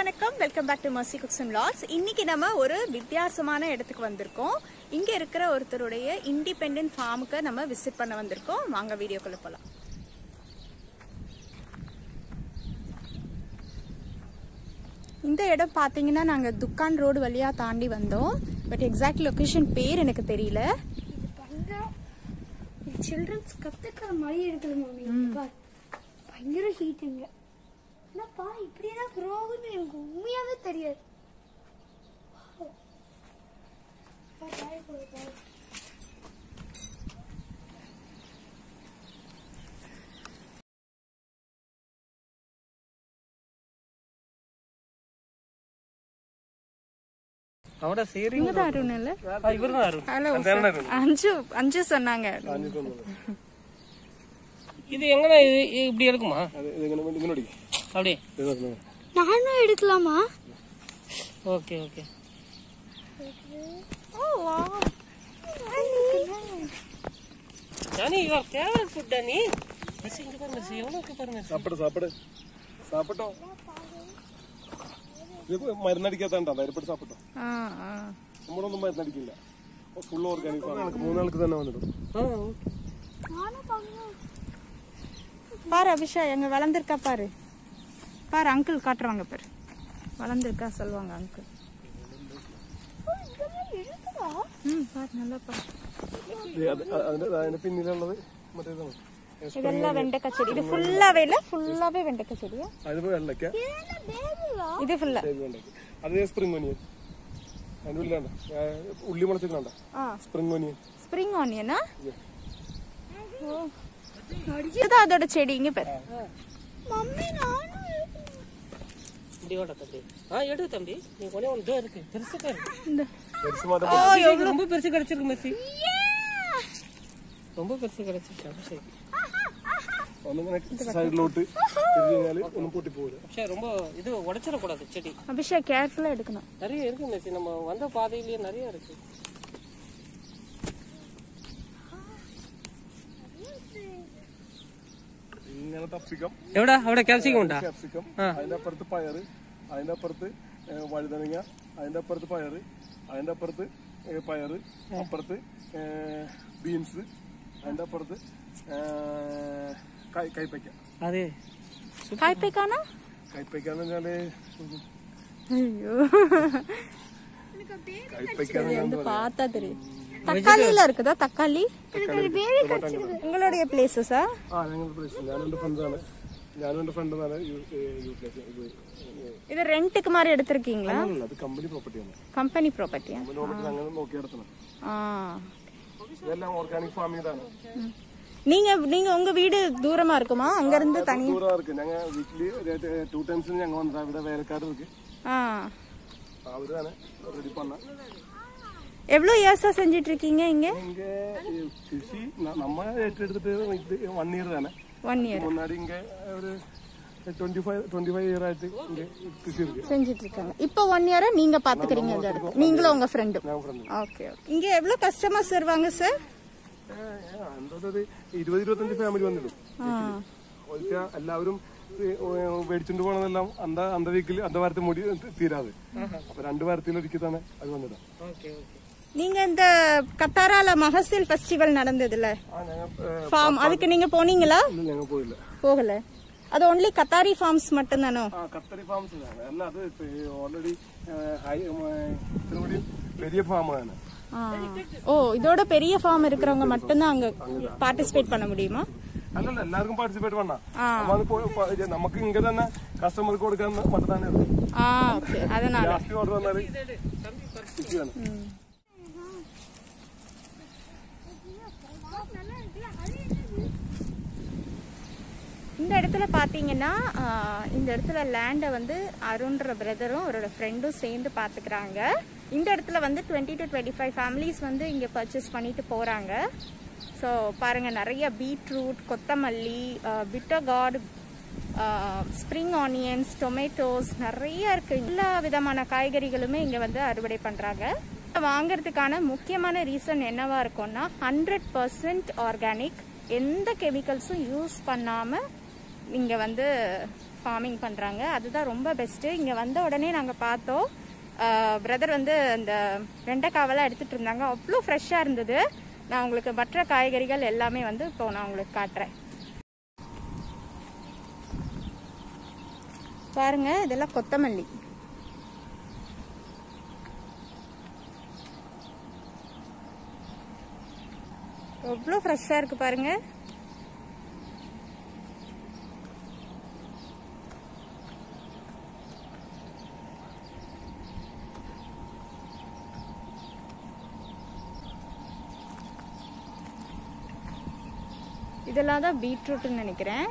வணக்கம் welcome back to Mercy cooks and lots இன்னைக்கு நம்ம ஒரு வித்தியாசமான இடத்துக்கு வந்திருக்கோம் இங்க இருக்கிற ஒருத்தருடைய இண்டிபெண்டன்ட் ஃபார்முக்கு நம்ம விசிட் பண்ண வந்திருக்கோம் வாங்க வீடியோக்குள்ள போலாம் இந்த இடம் பார்த்தீங்கன்னா நாங்கள் துக்கான் ரோடு வழியா தாண்டி வந்தோம் பட் எக்ஸாக்ட் லொகேஷன் பேர் எனக்கு தெரியல இது பயங்கரம் சில்ட்ரன்ஸ் கத்துக்கிற மாதிரி இருக்குது மம்மி பார் பயங்கர ஹீட் இங்க என்னப்பா இப்படியெல்லாம் க்ரோ ஆகுன்னு எனக்கு உண்மையாவே தெரியாது பா, பாய் போடு, பாய். അവിടെ സീറി இங்க தான் அருண் இல்ல ഇവിടുന്ന് ആരും ஹலோ அஞ்சு அஞ்சு சொன்னாங்க ഇത് എങ്ങനെ ഇത് இப்படி എടുക്കുமா அப்படியே நானும் எடுக்கலாமா okay okay Johnny your favourite food Danny miss இங்க பாரு மிஸ் எவ்வளவு இருக்கு பாரு மிஸ் സാപ്പിട് സാപ്പിട് സാപ്പിട്ടോ ഇത് മരുന്നടിക്കാത്തണ്ട നേരിട്ട് സാപ്പിട്ടോ ஆ ஆ നമ്മളൊന്നും മരുന്നടിക്കില്ല ഫുൾ ഓർഗാനിക് മൂന്നാൾക്ക് തന്നെ വന്നിടും ஆ ஓகே நானும் பார்க்கணும் பாரு அபிஷா எங்க வளர்ந்துருக்கா பாரு பாரு அங்கிள் காட்டுறாங்க பாரு வளர்ந்துருக்கா சொல்லுவாங்க அங்கிள் ஓ, இதெல்லாம் இருக்குதா ம் பாரு நல்லா பாரு അതിന്റെ അതിന്റെ പിന്നിലുള്ളത് മറ്റേതാണ് இதெல்லாம் வெண்டைக்காய் செடி இது ஃபுல்லாவே இல்ல ஃபுல்லாவே வெண்டைக்காய் செடியா അതിപ്പോ വെള്ളക്ക இதெல்லாம் பேபிவா இது ஃபுல்லா വെണ്ടയ്ക്ക അത് സ്പ്രിംഗ് ഒനിയൻ അതിന്റെ ഉള്ളിലാണ്ട ഉള്ളി മുളച്ചിട്ടുണ്ട ஆ സ്പ്രിംഗ് ഒനിയൻ ஸ்ப்ரிங் ஆனியனா இதுதான் அதோட செடி இங்க பாரு மம்மி நானும் இப்படி ஓட தம்பி ஆ எடு தம்பி நீ கொண்டே ஒன்று இதோ இருக்கு பெருசு பாரு இந்த പെരുസ് മാത്രം ஓ அபிஷேக் ரொம்ப பெருசு கிடைச்சிருக்கு மெஸ்ஸி ரொம்ப பெருசு கிடைச்சிருக்கு அபிஷேக் ഒന്നിങ്ങനെ സൈഡിലോട്ട് തിരിഞ്ഞു കഴിഞ്ഞാല് ഒന്നും പൊട്ടിപ്പോകില്ല அபிஷேக் ரொம்ப இது உடைச்சிடக்கூடாது செடி அபிஷேக் கேர்ஃபுல்லா எடுக்கணும் நிறைய இருக்கு மெஸ்ஸி நம்ம வந்த பாதையிலேயே நிறைய இருக்கு ഇങ്ങനെ തപ്പിക്കം എവിടെ അവിടെ ക്യാപ്സിക്കം ഉണ്ടാ ക്യാപ്സിക്കം അതിന്റെ അപ്പുറത്ത് പയറ് അതിന്റെ അപ്പുറത്ത് ഏ, വഴുതനങ്ങ അതിന്റെ അപ്പുറത്ത് പയറ് അതിന്റെ അപ്പുറത്ത് ഏ, പയറ് അപ്പുറത്ത് ഏ, ബീൻസ് അതിന്റെ അപ്പുറത്ത് ഏ, കൈ- കൈപ്പയ്ക്ക அதே காய்ப்பைக்கானா കൈപ്പയ്ക്ക എന്ന് പറഞ്ഞാല് ஐயோ കൈപ്പയ്ക്ക இது வந்து பார்த்தா தெரியும் தக்காளியில இருக்குதா தக்காளி உங்களுடைய பிளேசஸா ആ ഞങ്ങളുടെ പ്ലേസ് ഞാനും എന്റെ ഫ്രണ്ടാണ് ഞാനും എന്റെ ഫ്രണ്ടാണ് യൂട്ടിലൈസ് ഇത് இது ரெண்டுக்கு மாதிரி எடுத்திருக்கீங்களா അല്ല, അത് കമ്പനി പ്രോപ്പർട്ടിയാണ് கம்பெனி ப்ராப்பர்ட்டியா കമ്പനി അങ്ങനെ നോക്കി നടത്തണം ஆ ഇതെല്ലാം ഓർഗാനിക് ഫാമിംഗ് ആണ് நீங்க நீங்க உங்க வீடு தூரமா இருக்குமா அங்க இருந்து தனி ദൂരം ഇருக்கு ഞങ്ങൾ വീക്കിലി ടു ടൈംസ് ഞങ്ങൾ വന്നിട്ട് ഇവിടെ വേലക്കാർ ഇருக்கு ஆ അവരാണ് റെഡി பண்ண எவ்வளவு இயர்ஸா செஞ்சிட்டு இருக்கீங்க இங்க இங்க கிருஷி ந- நம்ம ஏற்றெடுத்துட்டு இது ஒன் இயர் தானே ஒன் இயர் முன்னாடி இங்க ஒரு twenty five twenty five year ஆயிட்டு இங்க கிருஷி இருக்கு செஞ்சிட்டு இருக்காங்க இப்போ ஒன் இயரா நீங்க பாத்துக்கிறீங்க இந்த இடத்த நீங்களும் உங்க ஃப்ரெண்டும் ഞാൻ ഫ്രണ്ട് ஓகே இங்க எவ்வளவு கஸ்டமர்ஸ் வருவாங்க சார் എന്താ ഒരു ഇരുപത് ഇരുപത്തഞ്ച് ഫാമിലി വന്നിടും ഒരിക്കൽ എല്ലാവരും മേടിച്ചുകൊണ്ട് പോകണമെന്നെല്ലാം അന്ത അന്ത വീക്കിൽ അന്ത വാരത്തിൽ മുടി തീരാതെ അപ്പൊ രണ്ട് വാരത്തിൽ ഒരിക്കലാണ് അത് വന്നിടാം ஓகே ஓகே நீங்க இந்த கத்தாரால மகசில் ஃபெஸ்டிவல் நடந்ததுல ആ ഞങ്ങൾ ஃபார்ம் அதுக்கு நீங்க போனீங்களா ഞങ്ങൾ പോയില്ല போகல அது ஒன்லி கத்தாரி ஃபார்ம்ஸ் மட்டும் தானோ ആ കത്തറി ഫാംസ് അല്ല അത് ഓൾറെഡി ഹൈ ഇത്തിരി കൂടി വലിയ ഫാമാണ് ஓ இதோட பெரிய ஃபார்ம் இருக்கிறவங்க மட்டும்தான் அங்க பார்ட்டிசிபேட் பண்ண முடியுமா അല്ലല്ല എല്ലാവർക്കും പാർട്ടിസിപ്പേറ്റ് വേണ്ട ആ. നമുക്ക് ഇങ്ങനെ തന്നെ കസ്റ്റമർക്ക് കൊടുക്കാൻ മറ്റതാണ് ஆ ஓகே அதனால ലാസ്റ്റ് ഓർഡർ വന്നാല് ഇതാണ് இந்த இடத்துல பார்த்தீங்கன்னா ஆஹ், இந்த இடத்துல லேண்டை வந்து அருண்ற பிரதரும் அவரோட ஃப்ரெண்டும் சேர்ந்து பார்த்துக்கிறாங்க இந்த இடத்துல வந்து twenty to twenty five families வந்து இங்கே பர்ச்சேஸ் பண்ணிட்டு போகிறாங்க ஸோ பாருங்க நிறைய பீட்ரூட் கொத்தமல்லி bitter gourd spring onions tomatoes நிறைய இருக்கு எல்லா விதமான காய்கறிகளுமே இங்கே வந்து அறுவடை பண்ணுறாங்க வாங்குறதுக்கான முக்கியமான ரீசன் என்னவா இருக்கும்னா ஹண்ட்ரட் பர்சன்ட் ஆர்கானிக் எந்த கெமிக்கல்ஸும் யூஸ் பண்ணாம இங்கே வந்து ஃபார்மிங் பண்ணுறாங்க அதுதான் ரொம்ப பெஸ்ட்டு இங்கே வந்த உடனே நாங்கள் பார்த்தோம் பிரதர் வந்து அந்த வெண்டைக்காவெல்லாம் எடுத்துகிட்டு இருந்தாங்க அவ்வளோ ஃப்ரெஷ்ஷாக இருந்தது நான் உங்களுக்கு மற்ற காய்கறிகள் எல்லாமே வந்து இப்போ நான் உங்களுக்கு காட்டுறேன் பாருங்க இதெல்லாம் கொத்தமல்லி எவ்வளோ ஃப்ரெஷ்ஷாக இருக்கு பாருங்க இதெல்லாம் தான் பீட்ரூட்னு நினைக்கிறேன்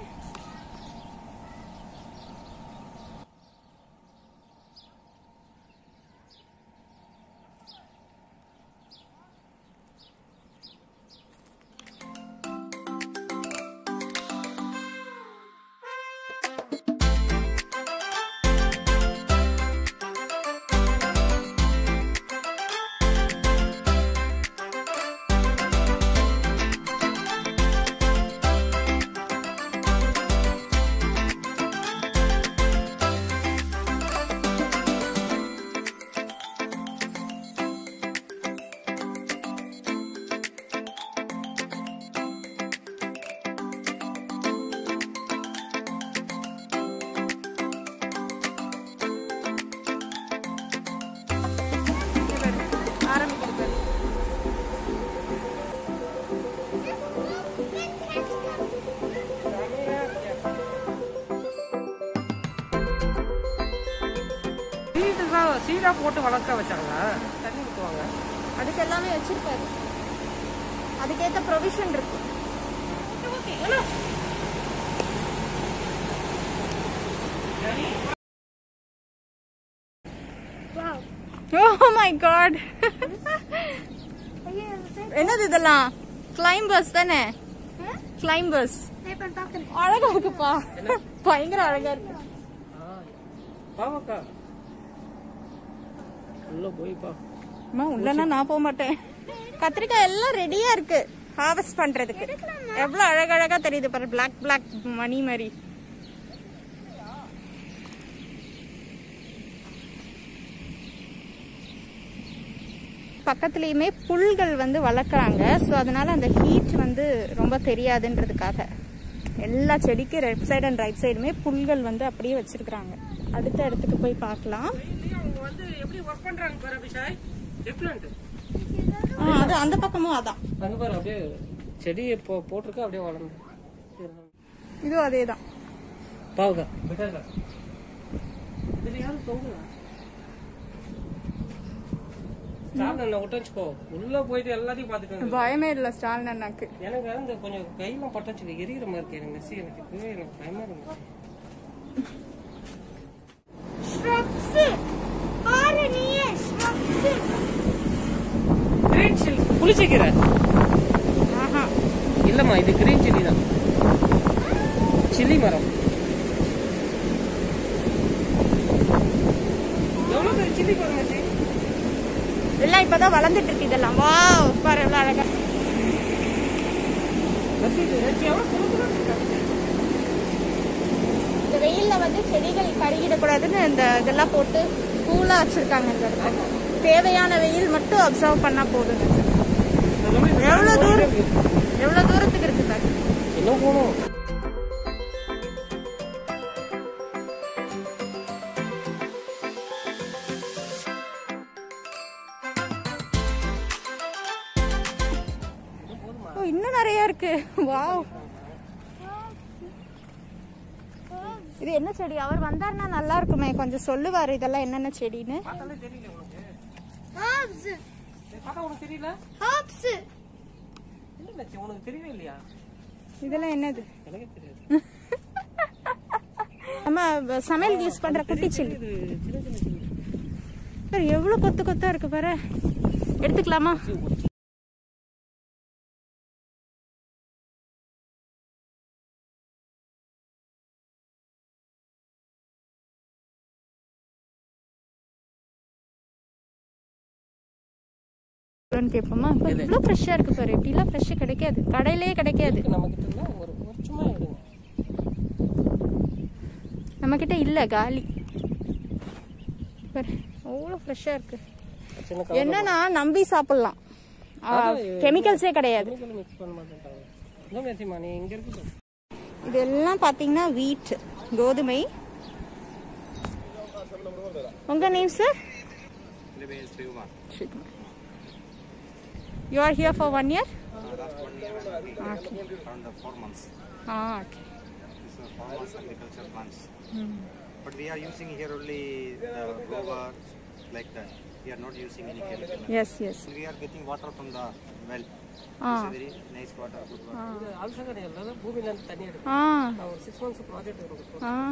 ஆரம்பிக்கிறது சீடு தான் சீடா போட்டு வளர்க்க வச்சாங்களா தண்ணி ஊற்றுவாங்க அதுக்கு எல்லாமே வச்சிருக்காரு அதுக்கேற்ற ப்ரொவிஷன் இருக்கு ஓ மை காட் என்னது இதெல்லாம் கிளைம்பர்ஸ் தானே கிளைம்பர்ஸ் அழகா இருக்குப்பா பயங்கர அழகா இருக்கு பாவக்கா உள்ள போய்ப்பா அம்மா உள்ளனா நான் போக மாட்டேன் கத்திரிக்காய் எல்லாம் ரெடியா இருக்கு ஹார்வெஸ்ட் பண்றதுக்கு எவ்வளவு அழகழகா தெரியுது பாரு பிளாக் பிளாக் மணி மாதிரி பக்கத்துலயுமே புல்கள் வந்து வளர்க்குறாங்க ஸோ அதனால அந்த ஹீட் வந்து ரொம்ப தெரியாதுன்றதுக்காக எல்லா செடிக்கு லெஃப்ட் சைடு அண்ட் ரைட் சைடுமே புல்கள் வந்து அப்படியே வச்சிருக்கிறாங்க அடுத்த இடத்துக்கு போய் பார்க்கலாம் அவங்க வந்து எப்படி ஒர்க் பண்றாங்க பாரு அபிஷாய் டிஃப்ரெண்ட் ஆ, அது அந்த பக்கமும் அதான் அங்க பாரு அப்படியே செடியை போ போட்டிருக்க அப்படியே வளர்ந்து இதுவும் அதே தான் பாவக்கா விட்டாக்கா இதுல யாரும் தொங்குதா ஸ்டாப் நான் விட்டு வச்சுக்கோ உள்ள போயிட்டு எல்லாத்தையும் பாத்துட்டு வந்து பயமே இல்ல ஸ்டாலின் அண்ணாக்கு எனக்கு வேற இந்த கொஞ்சம் கையெல்லாம் பட்டாச்சு எரியிற மாதிரி இருக்கு எனக்கு மெஸ்ஸி எனக்கு இப்பவே எனக்கு பயமா இருக்கு கிரீன் சில்லி புளிச்சக்கீரை ஆஹா இல்லம்மா இது கிரீன் சில்லி தான் சில்லி மரம் எவ்வளவு பேர் சில்லி பாருங்க மெஸ்ஸி எல்லாம் இப்பதான் வளர்ந்துட்டு இருக்கு இதெல்லாம் வா பாரு எவ்வளவு அழகா மெஸ்ஸி இது மெஸ்ஸி எவ்வளவு குறுகுறுன்னு இருக்கா? இந்த வெயில்ல வந்து செடிகள் கருகிடக்கூடாதுன்னு இந்த இதெல்லாம் போட்டு கூலா வச்சிருக்காங்க இந்த இடத்துல தேவையான வெயில் மட்டும் அப்சர்வ் பண்ணா போதும் எவ்வளவு தூரம் எவ்வளவு தூரத்துக்கு இருக்கு பாரு இன்னும் போகணும் ஓ இன்னும் நிறைய இருக்கு வாவ் இது என்ன செடி அவர் வந்தாருன்னா நல்லா இருக்குமே கொஞ்சம் சொல்லுவாரு இதெல்லாம் என்னென்ன செடின்னு பார்த்தாலே தெரியல உனக்கு ஹாப்ஸ் இது பார்த்தா உனக்கு தெரியல ஹாப்ஸ் இல்ல மெஸ்ஸி உனக்கு தெரியவே இல்லையா இதெல்லாம் என்னது எனக்கே தெரியாது நம்ம சமையல் யூஸ் பண்ற குட்டி சில்லி இது சின்ன சின்ன சில்லி பாரு எவ்வளவு கொத்து கொத்தா இருக்கு பாரு எடுத்துக்கலாமா கேட்போமா இப்ப இவ்வளவு ஃப்ரெஷ்ஷா இருக்கு பாரு இப்படிலாம் ஃப்ரெஷ்ஷா கிடைக்காது கடையிலேயே கிடைக்காது நம்ம கிட்ட இல்ல ஒரு ஒரு சும்மா எடுங்க நம்மக்கிட்ட இல்லை காலி பாரு அவ்வளோ ஃப்ரெஷ்ஷாக இருக்கு சின்ன என்னன்னா நம்பி சாப்பிடலாம் கெமிக்கல்ஸே கிடையாது கெமிக்கல் மிக்ஸ் பண்ண மாட்டேன்ட்டாங்க இன்னும் மேசிமா நீ இங்கே இருக்குது இதெல்லாம் பார்த்தீங்கன்னா வீட் கோதுமை உங்க name sir Sreekumar you are here for one year around the four months. Ah okay These are farmers agriculture plants. But we are using here only the rover like that. We are not using any chemical. Yes yes We are getting water from the well. Ah It's a very nice water, good water. அல்சகர் எல்லாரும் பூமியிலேருந்து தண்ணி எடுக்கும் ஆ நான் ஒரு six months project இருக்கும் ஆ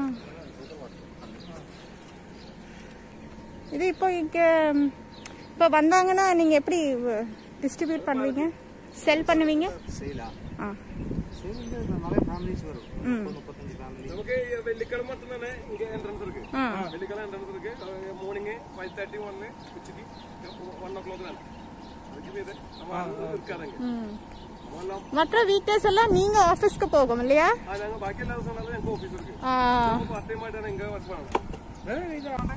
இது இப்போ இங்க இப்போ வந்தாங்கன்னா நீங்க எப்படி டிஸ்ட்ரிபியூட் பண்ணுவீங்க செல் பண்ணுவீங்க Sale ஆ Sale வந்து நிறைய families வரும் முப்பது முப்பத்தஞ்சு family நமக்கு வெள்ளிக்கிழமை மட்டும் தானே இங்க என்ட்ரன்ஸ் இருக்கு ஆ வெள்ளிக்கிழமை என்ட்ரன்ஸ் இருக்கு மார்னிங் ஃபைவ் தேர்ட்டி ஒன்னு உச்சிக்கு ஒன் ஓ கிளாக் தானே அதுக்கு மீது நம்ம இருக்காதுங்க ம் நம்மெல்லாம் மற்ற வீக் டேஸ் எல்லாம் நீங்க ஆபீஸ்க்கு போகும் இல்லையா ആ ഞങ്ങൾ ബാക്കി എല്ലാ ദിവസവും ഞങ്ങൾക്ക് ഓഫീസ് ഇருக்கு ஆ പാർട്ട് ടൈം ആയിട്ടാണ് ഇങ്ങനെ വർക്ക് பண்ணணும்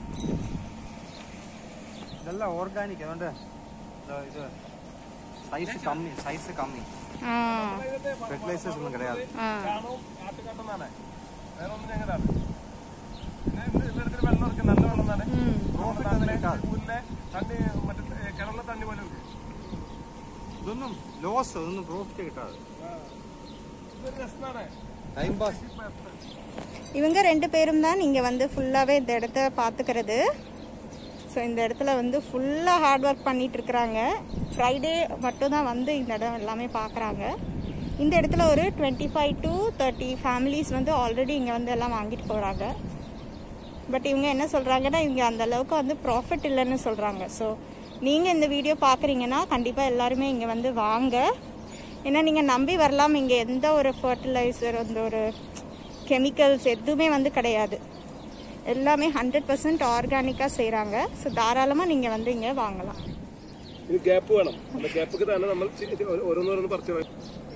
இதெல்லாம் ஆர்கானிக் வந்து இது சைஸ் கம்மி சைஸ் கம்மி ஆ ஃபெர்டிலைசர்ஸ் ஒன்றும் கிடையாது ஆ ചാണകവും ആട്ടുകാട്ടെന്നാണ് വേറെ ഒന്നും ഞങ്ങളാണ് പിന്നെ ഇത് ഇതെടുത്തിട്ട് വെള്ളം ഇருக்கு നല്ല വെള്ളം തന്നെ പ്രോഫിറ്റ് ഒന്നും കിട്ടാതെ ഊരിലെ തണ്ണി മറ്റേ കിണറിലെ തണ്ണി പോലെ ഇருக்கு ഇതൊന്നും ലോസ് ഇതൊന്നും പ്രോഫിറ്റ് കിട്ടാതെ ഇതൊരു രസമാണ് ടൈം പാസ് இவங்க ரெண்டு பேரும் தான் இங்கே வந்து ஃபுல்லாகவே இந்த இடத்த பார்த்துக்கிறது ஸோ இந்த இடத்துல வந்து ஃபுல்லாக ஹார்ட் ஒர்க் பண்ணிட்டு இருக்கிறாங்க ஃப்ரைடே மட்டும் தான் வந்து இந்த இடம் எல்லாமே பார்க்குறாங்க இந்த இடத்துல ஒரு twenty five to thirty families வந்து ஆல்ரெடி இங்கே வந்து எல்லாம் வாங்கிட்டு போகிறாங்க பட் இவங்க என்ன சொல்கிறாங்கன்னா இங்கே அந்த அளவுக்கு வந்து ப்ராஃபிட் இல்லைன்னு சொல்கிறாங்க ஸோ நீங்கள் இந்த வீடியோ பார்க்குறீங்கன்னா கண்டிப்பாக எல்லாருமே இங்கே வந்து வாங்க ஏன்னா நீங்கள் நம்பி வரலாம் இங்கே எந்த ஒரு ஃபர்டிலைசர் அந்த ஒரு கெமிக்கல்ஸ் எதுவுமே வந்து கிடையாது எல்லாமே ஹண்ட்ரட் பர்சன்ட் ஆர்கானிக்காக செய்கிறாங்க ஸோ தாராளமாக நீங்கள் வந்து இங்கே வாங்கலாம் ഇത് ഗ്യാപ്പ് വേണം அந்த ഗ്യാപ്പൊക്കെ തന്നെ നമ്മൾ ചി- ഇത് ഓരോന്നോരോന്ന് പറിച്ചു പോയി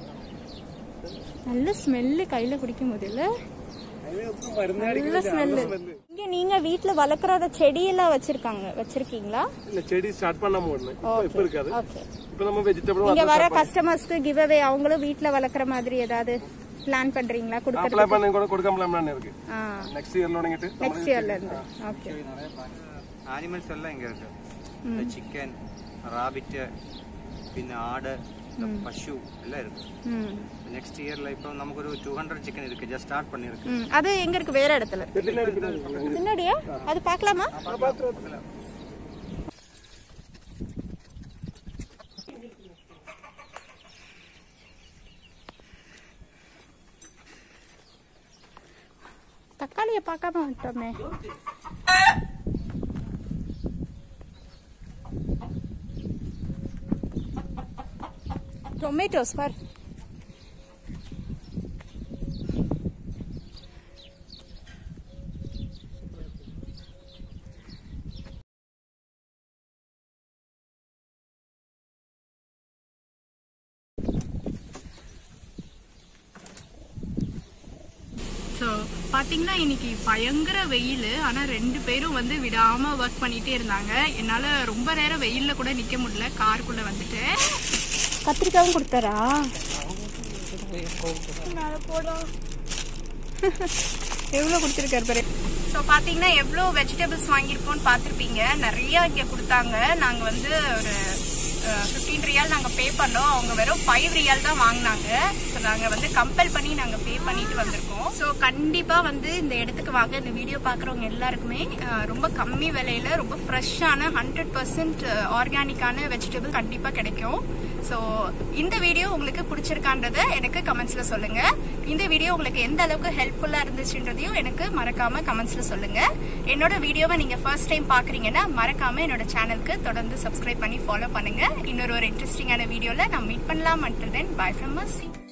நல்ல ஸ்மெல்லு கையில் குடிக்கும் போது இல்லை நல்ல ஸ்மெல்லு இங்கே நீங்கள் வீட்டில் வளர்க்குற செடியெல்லாம் வச்சுருக்காங்க வச்சுருக்கீங்களா இல்ல செடி ஸ்டார்ட் பண்ண போடணும் இப்ப இப்ப இருக்காது ஓகே இப்ப நம்ம வெஜிடபிள் இங்கே வர கஸ்டமர்ஸ்க்கு கிவ் அவே அவங்களும் வீட்டில் வளர்க்குற மாதிரி ஏதாவது பிளான் பண்ணுறீங்களா கொடுக்குறது അപ്ലൈ பண்ண கூட കൊടുക്കാൻ പ്ലാൻ തന്നെ இருக்கு ஆ നെക്സ്റ്റ് ഇയർ തുടങ്ങിയിട്ട് நெக்ஸ்ட் இயர்லேருந்து ஓகே ആനിമൽസ് എല്ലാം ഇങ്ങനെ ഇருக்கு ചിക്കൻ റാബിറ്റ് പിന്നെ ആട് പശു എല്ലാം இருக்கு ம் நெக்ஸ்ட் இயர்ல இப்போ நமக்கு ஒரு டூ ஹண்ட்ரட் சிக்கன் இருக்கு ஜஸ்ட் ஸ்டார்ட் பண்ணிருக்கு ம் அது எங்க இருக்கு வேற இடத்துல பின்னாடியா அது பார்க்கலாமா தக்காளியை பார்க்காம வந்துட்டோமே டொமேட்டோஸ் பார் ஸோ பார்த்தீங்கன்னா இன்னைக்கு பயங்கர வெயில் ஆனால் ரெண்டு பேரும் வந்து விடாமல் ஒர்க் பண்ணிகிட்டே இருந்தாங்க என்னால் ரொம்ப நேரம் வெயிலில் கூட நிற்க முடியல காருக்குள்ளே வந்துட்டு கத்திரிக்காவும் கொடுத்தாரா எவ்வளோ கொடுத்துருக்காரு பாரு ஸோ பார்த்தீங்கன்னா எவ்வளோ வெஜிடபிள்ஸ் வாங்கியிருக்கோம்னு பார்த்துருப்பீங்க நிறைய இங்கே கொடுத்தாங்க நாங்கள் வந்து ஒரு ஃபிஃப்டீன் ரியால் நாங்கள் பே பண்ணோம் அவங்க வெறும் ஃபைவ் ரியால் தான் வாங்கினாங்க ஸோ நாங்கள் வந்து கம்பல் பண்ணி நாங்கள் பே பண்ணிட்டு வந்திருக்கோம் ஸோ கண்டிப்பாக வந்து இந்த இடத்துக்கு வாங்க இந்த வீடியோ பார்க்குறவங்க எல்லாருக்குமே அஹ், ரொம்ப கம்மி விலையில ரொம்ப ஃப்ரெஷ்ஷான ஹண்ட்ரட் பர்சன்ட் ஆர்கானிக்கான வெஜிடபிள் கண்டிப்பாக கிடைக்கும் ஸோ இந்த வீடியோ உங்களுக்கு பிடிச்சிருக்கான்றத எனக்கு கமெண்ட்ஸில் சொல்லுங்க இந்த வீடியோ உங்களுக்கு எந்த அளவுக்கு ஹெல்ப்ஃபுல்லாக இருந்துச்சுன்றதையும் எனக்கு மறக்காம கமெண்ட்ஸில் சொல்லுங்க என்னோட வீடியோவை நீங்க ஃபர்ஸ்ட் டைம் பார்க்குறீங்கன்னா மறக்காம என்னோட சேனலுக்கு தொடர்ந்து சப்ஸ்கிரைப் பண்ணி ஃபாலோ பண்ணுங்க இன்னொரு ஒரு இன்ட்ரெஸ்டிங்கான வீடியோவில் நான் மீட் பண்ணலாம் அண்ட் தென் பை ஃப்ரம் மசி